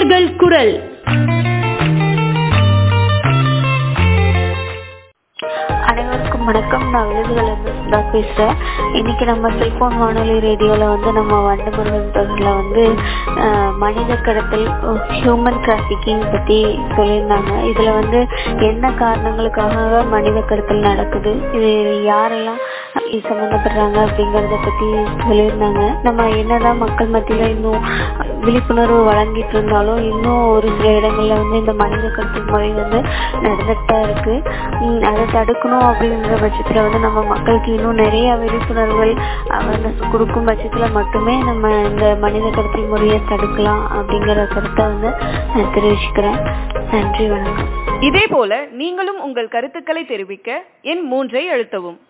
உழவர்கள் குரல் அனைவருக்கும் வணக்கம் நான் விழுதுகளிலிருந்து சுதா பேசுகிறேன் இன்னைக்கு நம்ம செல்போன் வானொலி ரேடியோவில் வந்து நம்ம வண்டமுருகன் தொடரில் வந்து அஹ், மனித கடத்தல் ஹியூமன் டிராஃபிக்கிங் பற்றி சொல்லியிருந்தாங்க இதில் வந்து என்ன காரணங்களுக்காக மனித கடத்தல் நடக்குது இது யாரெல்லாம் இது சம்மந்தப்படுறாங்க அப்படிங்கிறத பற்றி சொல்லியிருந்தாங்க நம்ம என்னதான் மக்கள் மத்தியில் இன்னும் விழிப்புணர்வு வழங்கிட்டு இருந்தாலும் இன்னும் ஒரு சில இடங்கள்ல வந்து இந்த மனித கடத்தல் முறை வந்து நடந்துட்டு தான் இருக்கு உம் அதை தடுக்கணும் அப்படிங்கிற பட்சத்துல வந்து நம்ம மக்களுக்கு இன்னும் நிறைய விழிப்புணர்வுகள் அவேர்னஸ் கொடுக்கும் பட்சத்துல மட்டுமே நம்ம இந்த மனித கடத்தல் முறையை தடுக்கலாம் அப்படிங்கிற கருத்தை வந்து நான் தெரிவிச்சுக்கிறேன் நன்றி வணக்கம் இதே போல நீங்களும் உங்கள் கருத்துக்களை தெரிவிக்க எண் மூன்றை அழுத்தவும்